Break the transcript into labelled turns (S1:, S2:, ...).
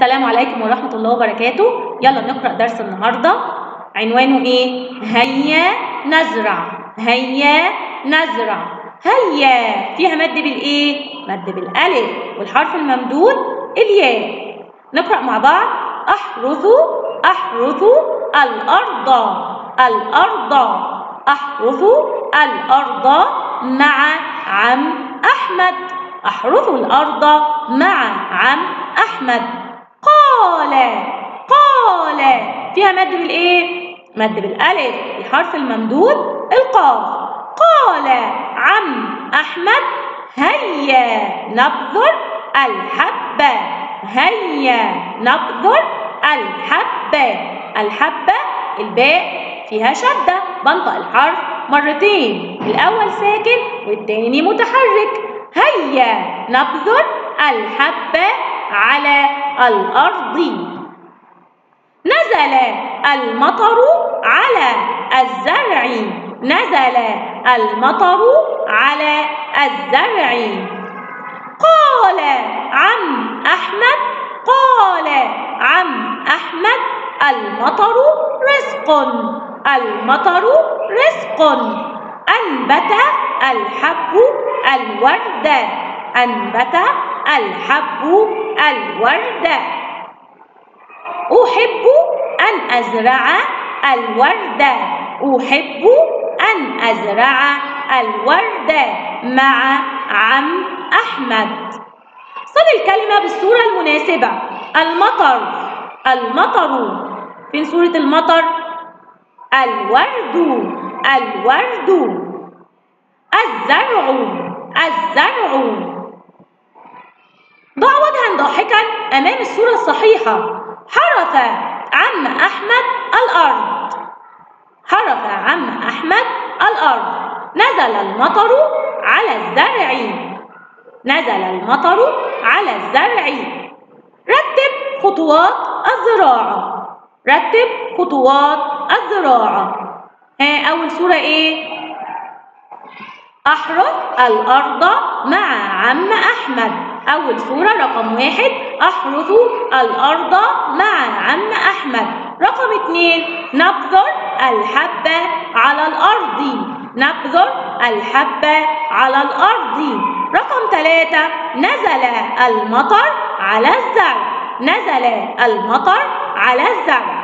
S1: السلام عليكم ورحمة الله وبركاته يلا نقرأ درس النهاردة عنوانه ايه؟ هيا نزرع هيا نزرع هيا فيها مد بالايه؟ مد بالالف والحرف الممدود الياء نقرأ مع بعض احرث احرث الارض الارض احرث الارض مع عم احمد احرث الارض مع عم احمد قال قال فيها مد بالايه مد بالالف الحرف الممدود القاف قال عم احمد هيا نبذر الحبه هيا نبذر الحبه الحبه الباء فيها شده بنطق الحرف مرتين الاول ساكن والتاني متحرك هيا نبذر الحبه على الارض نزل المطر على الزرع نزل المطر على الزرع قال عم احمد قال عم احمد المطر رزق المطر رزق انبت الحب الورد انبت الحب الورد أحب أن أزرع الورد أحب أن أزرع الورد مع عم أحمد صل الكلمة بالصورة المناسبة المطر المطر فين صورة المطر الورد الورد الزرع الزرع ضع وجها ضاحكا أمام الصورة الصحيحة حرث عم أحمد الأرض حرث عم أحمد الأرض نزل المطر على الزرع نزل المطر على الزرع رتب خطوات الزراعة رتب خطوات الزراعة ها أول صورة إيه؟ أحرث الأرض مع عم أحمد أول صورة رقم واحد أحرث الأرض مع عم أحمد رقم اتنين نبذر الحبة على الأرض نبذر الحبة على الأرض رقم ثلاثة نزل المطر على الزرع نزل المطر على الزرع